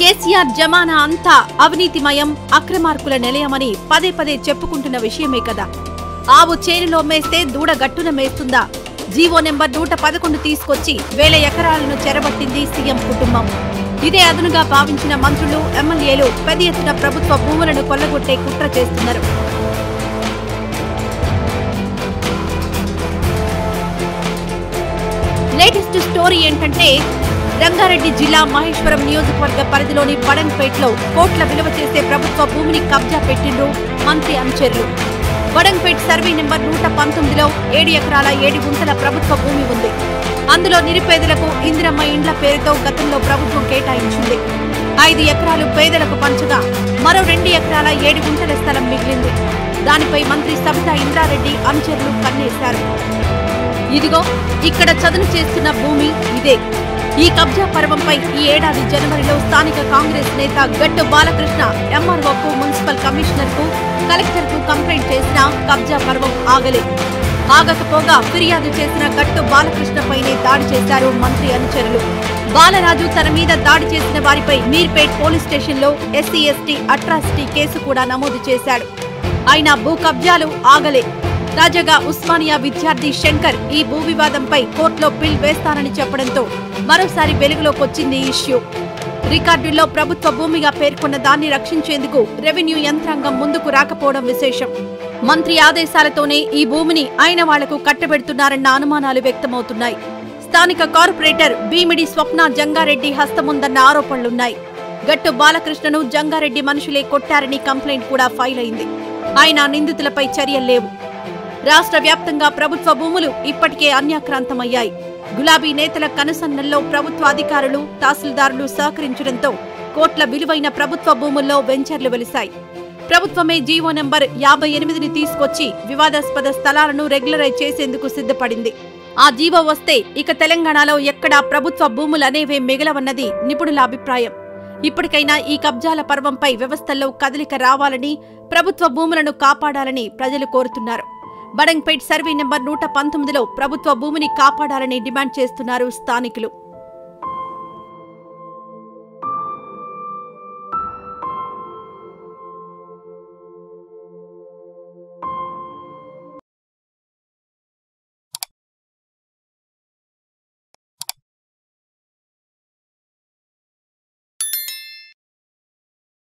కేసీఆర్ జమానా అంతా అవినీతిమయం అక్రమార్కుల నిలయమని పదే పదే చెప్పుకుంటున్న విషయమే కదా ఆవు చేనులో మేస్తే దూడ గట్టున మేస్తుందా జీవో నెంబర్ నూట పదకొండు తీసుకొచ్చి వేల ఎకరాలను చెరబట్టింది సీఎం కుటుంబం ఇదే అదునుగా భావించిన మంత్రులు ఎమ్మెల్యేలు పెద్ద ఎత్తున ప్రభుత్వ భూములను కొల్లగొట్టే కుట్ర చేస్తున్నారు లేటెస్ట్ స్టోరీ ఏంటంటే రంగారెడ్డి జిల్లా మహేశ్వరం నియోజకవర్గ పరిధిలోని బడంగ్పేట్లో కోట్ల విలువ చేసే ప్రభుత్వ భూమిని కబ్జా పెట్టిండ్రు మంత్రి అనుచరులు బడంగ్పేట్ సర్వే నెంబర్ నూట పంతొమ్మిదిలో ఏడు ఎకరాల ఏడు గుంటల ప్రభుత్వ భూమి ఉంది అందులో నిరుపేదలకు ఇందిరమ్మ ఇండ్ల పేరుతో గతంలో ప్రభుత్వం కేటాయించింది ఐదు ఎకరాలు పేదలకు పంచగా మరో రెండు ఎకరాల ఏడు గుంటల స్థలం మిగిలింది దానిపై మంత్రి సబితా ఇంద్రారెడ్డి అనుచరులు కన్నేశారు ఇదిగో ఇక్కడ చదును చేస్తున్న భూమి ఇదే ఈ కబ్జా పర్వంపై ఈ ఏడాది జనవరిలో స్థానిక కాంగ్రెస్ నేత గట్టు బాలకృష్ణ ఎంఆర్ఓకు మున్సిపల్ కమిషనర్ కు కలెక్టర్ కు కంప్లైంట్ చేసినా కబ్జా పర్వం ఆగలే ఆగకపోగా ఫిర్యాదు చేసిన గట్టు బాలకృష్ణపైనే దాడి చేశారు మంత్రి అనుచరులు బాలరాజు తన మీద దాడి చేసిన వారిపై మీర్పేట్ పోలీస్ స్టేషన్లో ఎస్సీ ఎస్టీ అట్రాసిటీ కేసు కూడా నమోదు చేశాడు అయినా భూ కబ్జాలు ఆగలే తాజాగా ఉస్మానియా విద్యార్థి శంకర్ ఈ భూ వివాదంపై కోర్టులో పిల్ వేస్తానని చెప్పడంతో మరోసారి వెలుగులోకొచ్చింది ఈ ఇష్యూ రికార్డుల్లో ప్రభుత్వ భూమిగా పేర్కొన్న దాన్ని రక్షించేందుకు రెవెన్యూ యంత్రాంగం ముందుకు రాకపోవడం విశేషం మంత్రి ఆదేశాలతోనే ఈ భూమిని ఆయన వాళ్లకు కట్టబెడుతున్నారన్న అనుమానాలు వ్యక్తమవుతున్నాయి స్థానిక కార్పొరేటర్ భీమిడి స్వప్న జంగారెడ్డి హస్తముందన్న ఆరోపణలున్నాయి గట్టు బాలకృష్ణను జంగారెడ్డి మనుషులే కొట్టారని కంప్లైంట్ కూడా ఫైల్ అయింది ఆయన నిందితులపై చర్యలు లేవు రాష్ట్ర వ్యాప్తంగా ప్రభుత్వ భూములు ఇప్పటికే అన్యాక్రాంతమయ్యాయి గులాబీ నేతల కనుసన్నల్లో ప్రభుత్వ అధికారులు తహసీల్దారులు సహకరించడంతో కోట్ల విలువైన ప్రభుత్వ భూముల్లో వెంచర్లు వెలిశాయి ప్రభుత్వమే జీవో నంబర్ యాభై ఎనిమిదిని తీసుకొచ్చి వివాదాస్పద స్థలాలను రెగ్యులరైజ్ చేసేందుకు సిద్ధపడింది ఆ జీవో వస్తే ఇక తెలంగాణలో ఎక్కడా ప్రభుత్వ భూములనేవే మిగలవన్నది నిపుణుల అభిప్రాయం ఇప్పటికైనా ఈ కబ్జాల పర్వంపై వ్యవస్థల్లో కదలిక రావాలని ప్రభుత్వ భూములను కాపాడాలని ప్రజలు కోరుతున్నారు బడంగ్పేట్ సర్వే నెంబర్ నూట పంతొమ్మిదిలో ప్రభుత్వ భూమిని కాపాడాలని డిమాండ్ చేస్తున్నారు స్థానికులు